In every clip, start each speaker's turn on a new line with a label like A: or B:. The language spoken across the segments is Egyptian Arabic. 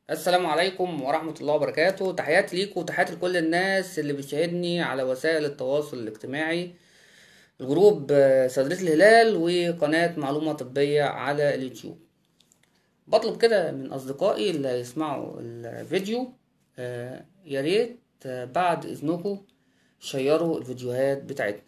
A: السلام عليكم ورحمة الله وبركاته تحياتي ليكم وتحياتي لكل الناس اللي بتشاهدني على وسائل التواصل الاجتماعي الجروب آه، صيدلية الهلال وقناة معلومة طبية على اليوتيوب بطلب كده من أصدقائي اللي هيسمعوا الفيديو آه، يا ريت آه، بعد إذنكم شيروا الفيديوهات بتاعتنا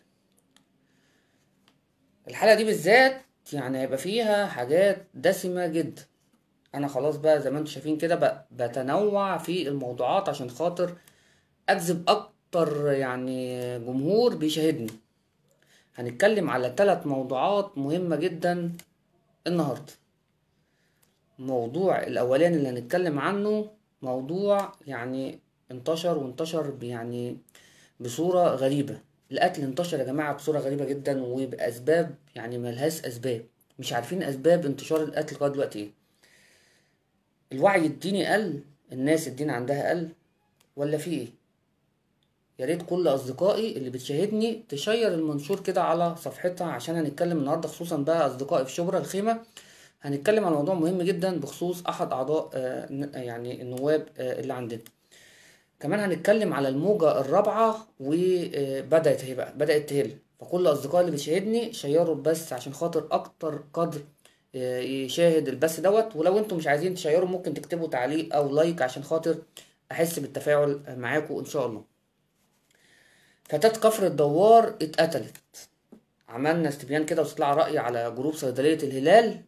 A: الحلقة دي بالذات يعني هيبقى فيها حاجات دسمة جدا انا خلاص بقى زي ما انتم شايفين كده ب- بتنوع في الموضوعات عشان خاطر اجذب اكتر يعني جمهور بيشاهدني هنتكلم على ثلاث موضوعات مهمة جدا النهاردة الموضوع الاولاني اللي هنتكلم عنه موضوع يعني انتشر وانتشر ب- يعني بصورة غريبة القتل انتشر يا جماعة بصورة غريبة جدا وبأسباب يعني ملهاش أسباب مش عارفين أسباب انتشار القتل لغاية دلوقتي ايه الوعي الديني قل الناس الدين عندها قل ولا في ايه يا ريت كل اصدقائي اللي بتشاهدني تشير المنشور كده على صفحتها عشان هنتكلم النهارده خصوصا بقى اصدقائي في شبرا الخيمه هنتكلم عن موضوع مهم جدا بخصوص احد اعضاء آه، ن- يعني النواب آه، اللي عندنا كمان هنتكلم على الموجة الرابعة وبدأت هي بقى بدأت تهل فكل أصدقائي اللي بيشاهدني شيروا البث عشان خاطر أكتر قدر آه، يشاهد البث دوت ولو انتم مش عايزين تشيروا ممكن تكتبوا تعليق أو لايك عشان خاطر أحس بالتفاعل معاكم إن شاء الله فتاة كفر الدوار اتقتلت عملنا استبيان كده واستطلاع رأي على جروب صيدلية الهلال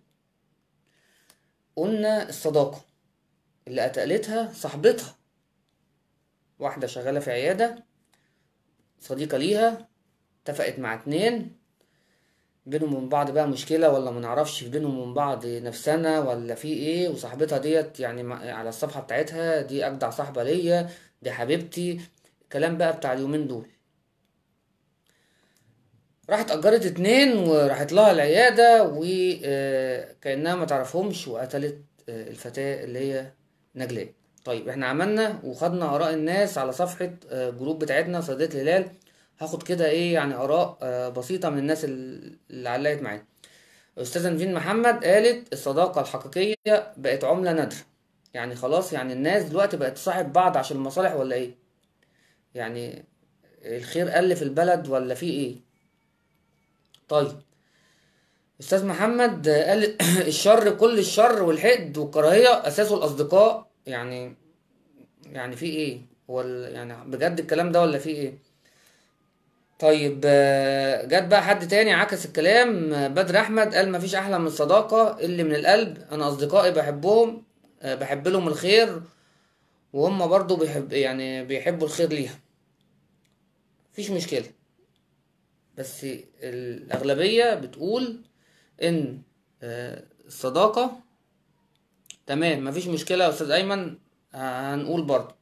A: قلنا الصداقة اللي قتلتها صاحبتها واحدة شغالة في عيادة صديقة ليها اتفقت مع اتنين بينهم وبين بعض بقى مشكلة ولا منعرفش في بينهم وبين بعض نفسنا ولا في ايه وصاحبتها ديت يعني مع- على الصفحة بتاعتها دي أجدع صاحبة ليا دي حبيبتي الكلام بقى بتاع اليومين دول راحت أجرت اتنين وراحت لها العيادة وكأنها ما تعرفهمش وقتلت آه، الفتاة اللي هي نجلاء طيب احنا عملنا وخدنا آراء الناس على صفحة آه، جروب بتاعتنا صيدلية الهلال هاخد كده ايه يعني آراء آه، بسيطة من الناس ال- اللي علقت معانا أستاذة نيفين محمد قالت الصداقة الحقيقية بقت عملة نادرة يعني خلاص يعني الناس دلوقتي بقت تصاحب بعض عشان المصالح ولا ايه يعني الخير قل في البلد ولا في ايه طيب استاذ محمد قال الشر كل الشر والحقد والكراهيه اساسه الاصدقاء يعني يعني في ايه هو ال- يعني بجد الكلام ده ولا في ايه طيب آه، جت بقى حد تاني عكس الكلام آه، بدر احمد قال مفيش احلى من الصداقه اللي من القلب انا اصدقائي بحبهم آه، بحب لهم الخير وهم برضو بيحب يعني بيحبوا الخير ليها مفيش مشكله بس الاغلبيه بتقول ان آه، الصداقه تمام مفيش مشكلة يا أستاذ أيمن ه- هنقول برضه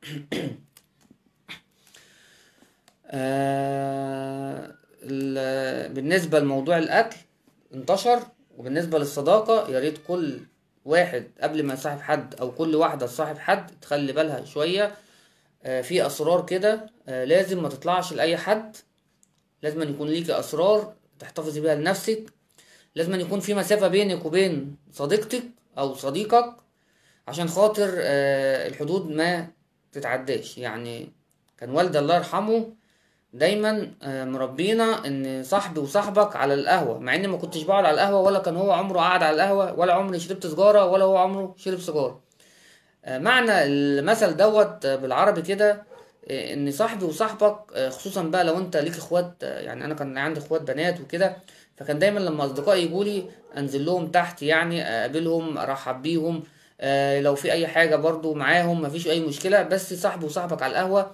A: آه، ال- بالنسبة لموضوع الأكل انتشر وبالنسبة للصداقة يا ريت كل واحد قبل ما يصاحب حد أو كل واحدة تصاحب حد تخلي بالها شوية آه، في أسرار كده آه، لازم ما تطلعش لأي حد لازم أن يكون ليكي أسرار تحتفظي بيها لنفسك لازم أن يكون في مسافة بينك وبين صديقتك أو صديقك عشان خاطر آه، الحدود ما تتعداش يعني كان والدي الله يرحمه دايما آه، مربينا ان صاحبي وصاحبك على القهوة مع اني ما كنتش بقعد على القهوة ولا كان هو عمره قعد على القهوة ولا عمري شربت سجارة ولا هو عمره شرب سيجارة آه، معنى المثل دوت آه، بالعربي كده آه، ان صاحبي وصاحبك آه، خصوصا بقى لو انت ليك اخوات آه، يعني انا كان عندي اخوات بنات وكده فكان دايما لما اصدقائي يجولي انزل لهم تحت يعني اقابلهم ارحب بيهم آه، لو في اي حاجه برضو معاهم مفيش اي مشكله بس صاحبي وصاحبك على القهوه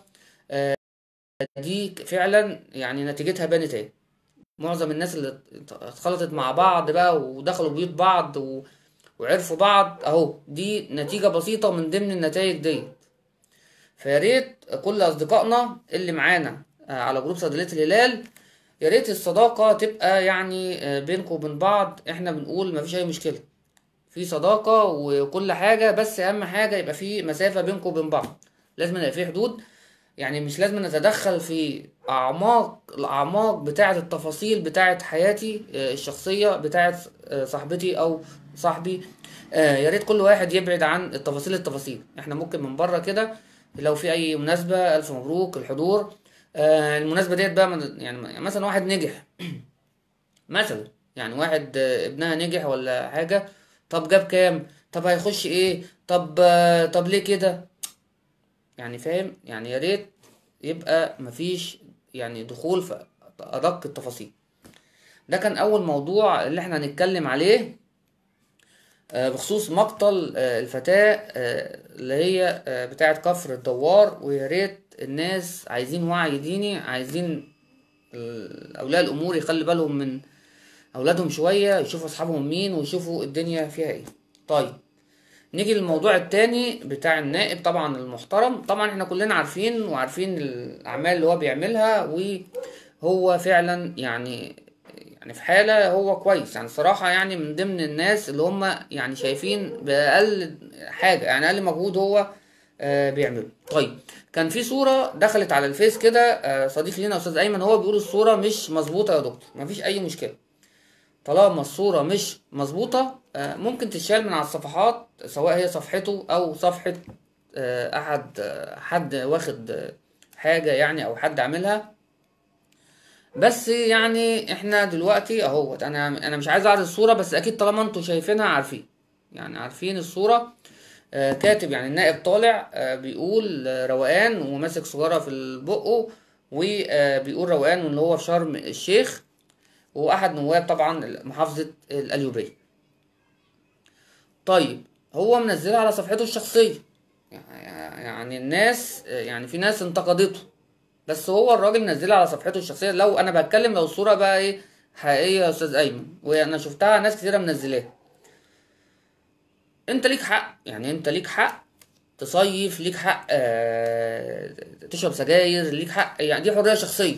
A: دي فعلا يعني نتيجتها بانت ايه معظم الناس اللي اتخلطت مع بعض بقى ودخلوا بيوت بعض و... وعرفوا بعض اهو دي نتيجه بسيطه من ضمن النتائج دي فيا ريت كل اصدقائنا اللي معانا آه، على جروب صيدليه الهلال يا ريت الصداقه تبقى يعني آه، بينكم وبين بعض احنا بنقول مفيش اي مشكله في صداقه وكل حاجه بس اهم حاجه يبقى في مسافه بينكم وبين بعض لازم يبقى في حدود يعني مش لازم نتدخل في اعماق الاعماق بتاعه التفاصيل بتاعه حياتي آه، الشخصيه بتاعه آه، صاحبتي او صاحبي آه يا ريت كل واحد يبعد عن التفاصيل التفاصيل احنا ممكن من بره كده لو في اي مناسبه الف مبروك الحضور آه المناسبه ديت بقى من- يعني مثلا واحد نجح مثلا يعني واحد آه، ابنها نجح ولا حاجه طب جاب كام طب هيخش ايه طب آه، طب ليه كده يعني فاهم يعني يا ريت يبقى مفيش يعني دخول في ادق التفاصيل ده كان اول موضوع اللي احنا هنتكلم عليه آه، بخصوص مقتل آه، الفتاة آه، اللي هي آه، بتاعة كفر الدوار ويا ريت الناس عايزين وعي ديني عايزين ال- أولياء الأمور يخلي بالهم من أولادهم شوية يشوفوا أصحابهم مين ويشوفوا الدنيا فيها إيه طيب نيجي للموضوع التاني بتاع النائب طبعا المحترم طبعا احنا كلنا عارفين وعارفين الأعمال اللي هو بيعملها وهو فعلا يعني يعني في حالة هو كويس يعني صراحة يعني من ضمن الناس اللي هم يعني شايفين بأقل حاجة يعني أقل مجهود هو آه بيعمله طيب كان في صورة دخلت على الفيس كده آه صديق لينا أستاذ أيمن هو بيقول الصورة مش مظبوطة يا دكتور مفيش أي مشكلة طالما الصورة مش مظبوطة آه ممكن تتشال من على الصفحات سواء هي صفحته أو صفحة آه أحد آه حد واخد آه حاجة يعني أو حد عاملها بس يعني احنا دلوقتي اهوت انا انا مش عايز اعرض الصوره بس اكيد طالما انتوا شايفينها عارفين يعني عارفين الصوره آه كاتب يعني النائب طالع آه بيقول آه روقان وماسك سجاره في بقه وبيقول روقان واللي هو في شرم الشيخ واحد نواب طبعا محافظه القليوبيه طيب هو منزلها على صفحته الشخصيه يعني الناس يعني في ناس انتقدته بس هو الراجل منزلها على صفحته الشخصيه لو انا بتكلم لو الصوره بقى ايه حقيقيه يا استاذ ايمن وانا شفتها ناس كتيره منزلاها انت ليك حق يعني انت ليك حق تصيف ليك حق آه تشرب سجاير ليك حق يعني دي حريه شخصيه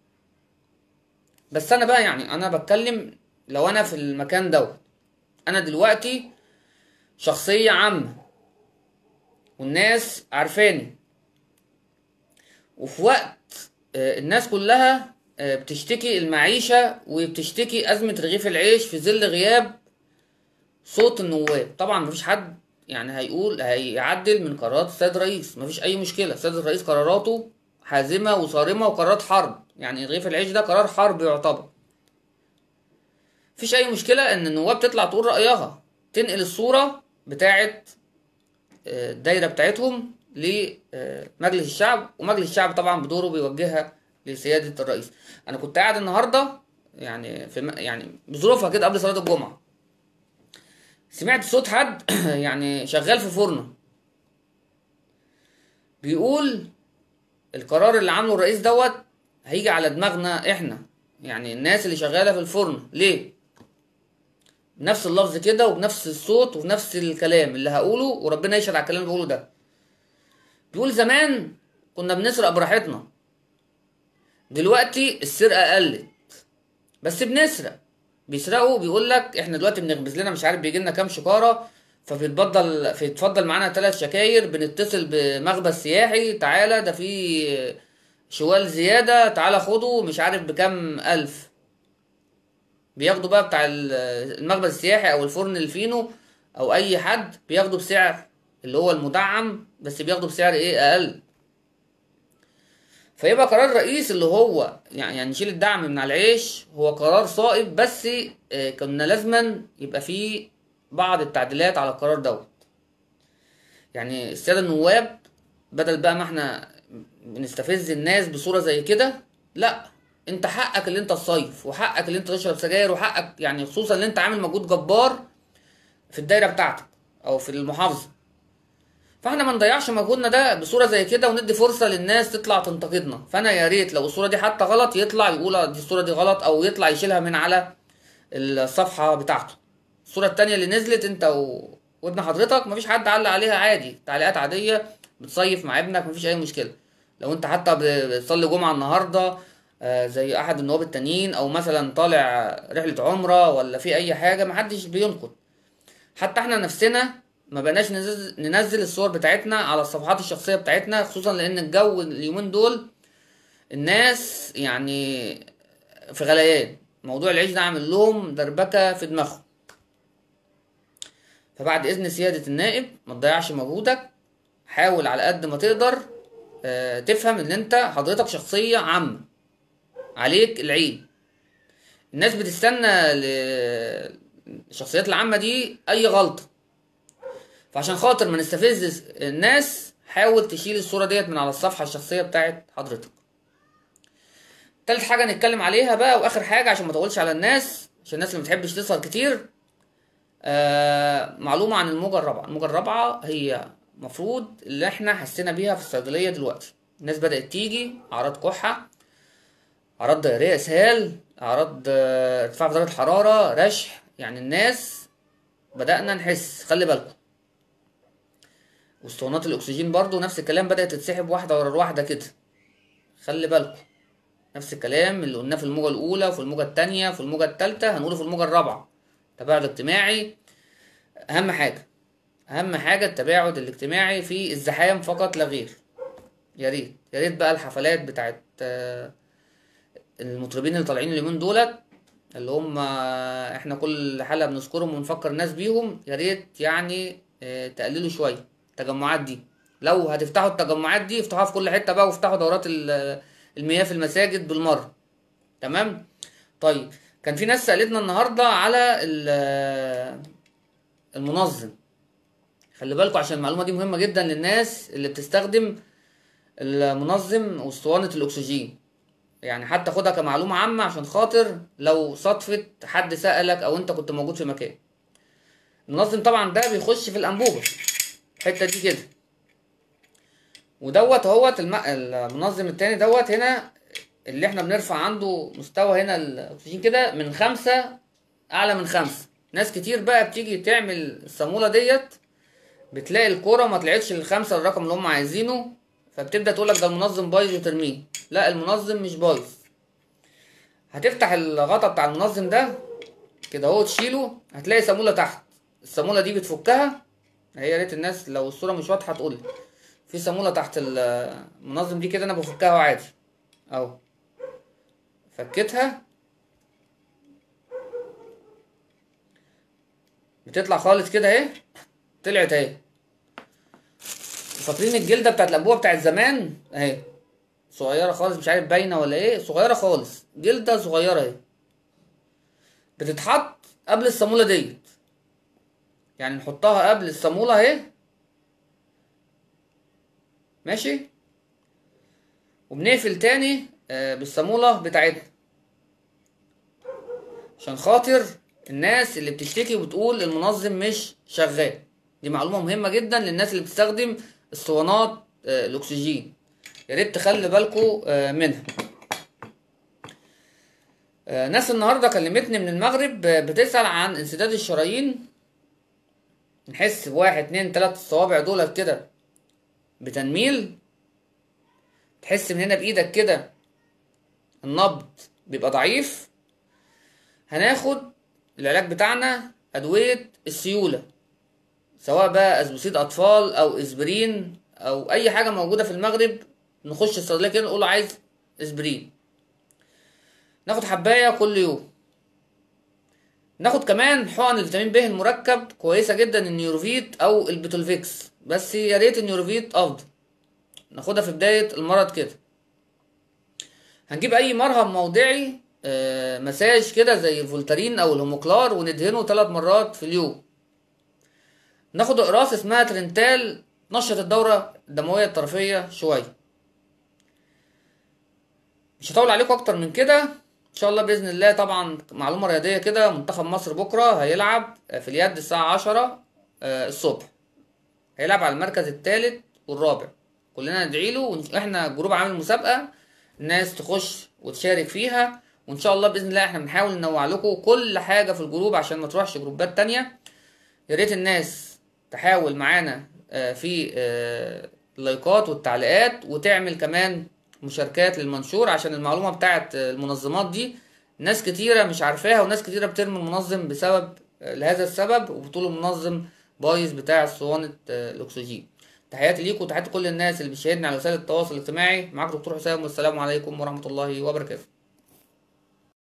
A: بس انا بقى يعني انا بتكلم لو انا في المكان دوت انا دلوقتي شخصيه عامه والناس عارفاني وفي وقت آه، الناس كلها آه، بتشتكي المعيشة وبتشتكي أزمة رغيف العيش في ظل غياب صوت النواب طبعا مفيش حد يعني هيقول هيعدل من قرارات السيد الرئيس مفيش أي مشكلة السيد الرئيس قراراته حازمة وصارمة وقرارات حرب يعني رغيف العيش ده قرار حرب يعتبر مفيش أي مشكلة إن النواب تطلع تقول رأيها تنقل الصورة بتاعت آه، الدايرة بتاعتهم لمجلس الشعب ومجلس الشعب طبعا بدوره بيوجهها لسيادة الرئيس انا كنت قاعد النهاردة يعني في م- يعني بظروفها كده قبل صلاة الجمعة سمعت صوت حد يعني شغال في فرن بيقول القرار اللي عامله الرئيس دوت هيجي على دماغنا احنا يعني الناس اللي شغالة في الفرن ليه بنفس اللفظ كده وبنفس الصوت وبنفس الكلام اللي هقوله وربنا يشهد على الكلام اللي بقوله ده بيقول زمان كنا بنسرق براحتنا دلوقتي السرقة قلت بس بنسرق بيسرقوا بيقول لك احنا دلوقتي بنخبز لنا مش عارف بيجي لنا كام شكارة فبيتفضل فيتفضل معانا ثلاث شكاير بنتصل بمخبز سياحي تعالى ده في شوال زيادة تعالى خده مش عارف بكام ألف بياخدوا بقى بتاع ال- المخبز السياحي او الفرن الفينو او اي حد بياخدوا بسعر اللي هو المدعم بس بياخدوا بسعر ايه اقل فيبقى قرار الرئيس اللي هو يعني يعني نشيل الدعم من على العيش هو قرار صائب بس آه، كنا لازما يبقى فيه بعض التعديلات على القرار دوت يعني السادة النواب بدل بقى ما احنا بنستفز الناس بصورة زي كده لا انت حقك اللي انت تصيف وحقك اللي انت تشرب سجاير وحقك يعني خصوصا اللي انت عامل مجهود جبار في الدايرة بتاعتك او في المحافظة فاحنا ما نضيعش مجهودنا ده بصورة زي كده وندي فرصة للناس تطلع تنتقدنا فانا يا ريت لو الصورة دي حتى غلط يطلع يقول آه دي الصورة دي غلط او يطلع يشيلها من على الصفحة بتاعته الصورة التانية اللي نزلت انت و... وابن حضرتك مفيش حد علق عليها عادي تعليقات عادية بتصيف مع ابنك مفيش اي مشكلة لو انت حتى بتصلي جمعة النهاردة آه، زي احد النواب التانيين او مثلا طالع رحلة عمرة ولا في اي حاجة محدش بينقد حتى احنا نفسنا ما بقناش ننزل, ننزل الصور بتاعتنا على الصفحات الشخصية بتاعتنا خصوصا لان الجو اليومين دول الناس يعني في غليان موضوع العيش ده عامل لهم دربكة في دماغهم فبعد اذن سيادة النائب ما تضيعش مجهودك حاول على قد ما تقدر آه، تفهم ان انت حضرتك شخصية عامة عليك العين الناس بتستنى ل- الشخصيات العامة دي اي غلطة فعشان خاطر ما نستفزش الناس حاول تشيل الصورة ديت من على الصفحة الشخصية بتاعت حضرتك تالت حاجة نتكلم عليها بقى واخر حاجة عشان ما اطولش على الناس عشان الناس اللي متحبش تسهر كتير آه معلومة عن الموجة الرابعة الموجة الرابعة هي مفروض اللي احنا حسينا بيها في الصيدلية دلوقتي الناس بدأت تيجي أعراض كحة أعراض ضريرية إسهال أعراض آه، ارتفاع في درجة الحرارة رشح يعني الناس بدأنا نحس خلي بالكم واسطوانات الأكسجين برضو نفس الكلام بدأت تتسحب واحدة ورا الواحدة كده خلي بالكم نفس الكلام اللي قلناه في الموجة الأولى وفي الموجة التانية وفي الموجة التالتة هنقوله في الموجة الرابعة التباعد الاجتماعي أهم حاجة أهم حاجة التباعد الاجتماعي في الزحام فقط لا غير يا ريت يا ريت بقى الحفلات بتاعت آه، المطربين اللي طالعين اليومين دولت اللي هم آه، احنا كل حلقة بنذكرهم ونفكر الناس بيهم يا ريت يعني آه، تقللوا شوية التجمعات دي لو هتفتحوا التجمعات دي افتحوها في كل حتة بقى وافتحوا دورات ال- المياه في المساجد بالمرة تمام طيب كان في ناس سألتنا النهاردة على ال- المنظم خلي بالكم عشان المعلومة دي مهمة جدا للناس اللي بتستخدم المنظم واسطوانة الأكسجين يعني حتى خدها كمعلومة عامة عشان خاطر لو صدفت حد سألك أو أنت كنت موجود في مكان المنظم طبعا ده بيخش في الأنبوبة الحتة دي كده ودوت اهوت الم... المنظم التاني دوت هنا اللي احنا بنرفع عنده مستوى هنا الاكسجين كده من خمسة اعلى من خمسة ناس كتير بقى بتيجي تعمل الصامولة ديت بتلاقي الكرة ما طلعتش للخمسة الرقم اللي هم عايزينه فبتبدأ تقولك ده المنظم بايظ وترميه لا المنظم مش بايظ هتفتح الغطا بتاع المنظم ده كده اهو تشيله هتلاقي صامولة تحت الصامولة دي بتفكها هي يا ريت الناس لو الصورة مش واضحة تقولي في صامولة تحت المنظم دي كده انا بفكها اهو عادي اهو فكيتها بتطلع خالص كده اهي طلعت اهي فاكرين الجلده بتاعت الانبوبه بتاعت زمان اهي صغيره خالص مش عارف باينه ولا ايه صغيره خالص جلده صغيره اهي بتتحط قبل الصاموله ديت يعني نحطها قبل الصاموله اهي ماشي وبنقفل تاني آه، بالصاموله بتاعتنا عشان خاطر الناس اللي بتشتكي وبتقول المنظم مش شغال دي معلومه مهمه جدا للناس اللي بتستخدم اسطوانات آه، الاكسجين يا ريت تخلي بالكم منها آه، ناس النهارده كلمتني من المغرب آه، بتسأل عن انسداد الشرايين نحس بواحد اتنين تلات الصوابع دولت كده بتنميل تحس من هنا بايدك كده النبض بيبقى ضعيف هناخد العلاج بتاعنا ادويه السيوله سواء بقى اسبوسيد اطفال او اسبرين او اي حاجه موجوده في المغرب نخش الصيدليه كده نقول له عايز اسبرين ناخد حبايه كل يوم ناخد كمان حقن الفيتامين ب المركب كويسه جدا النيوروفيت او البتولفيكس بس يا ريت النيوروفيت افضل ناخدها في بدايه المرض كده هنجيب اي مرهم موضعي آه، مساج كده زي الفولتارين او الهوموكلار وندهنه ثلاث مرات في اليوم ناخد اقراص اسمها ترنتال نشط الدورة الدموية الطرفية شوية مش هطول عليكم اكتر من كده ان شاء الله باذن الله طبعا معلومة رياضية كده منتخب مصر بكرة هيلعب في اليد الساعة عشرة آه، الصبح هيلعب على المركز الثالث والرابع كلنا ندعي له واحنا جروب عامل مسابقة الناس تخش وتشارك فيها وان شاء الله باذن الله احنا بنحاول ننوع لكم كل حاجة في الجروب عشان ما تروحش جروبات تانية يا ريت الناس تحاول معانا آه، في آه، اللايكات والتعليقات وتعمل كمان مشاركات للمنشور عشان المعلومة بتاعت آه، المنظمات دي ناس كتيرة مش عارفاها وناس كتيرة بترمي المنظم بسبب آه، لهذا السبب وبتقول المنظم بايظ بتاع اسطوانة آه، الأكسجين تحياتي ليكم وتحياتي كل الناس اللي بتشاهدني على وسائل التواصل الاجتماعي معاك دكتور حسام والسلام عليكم ورحمة الله وبركاته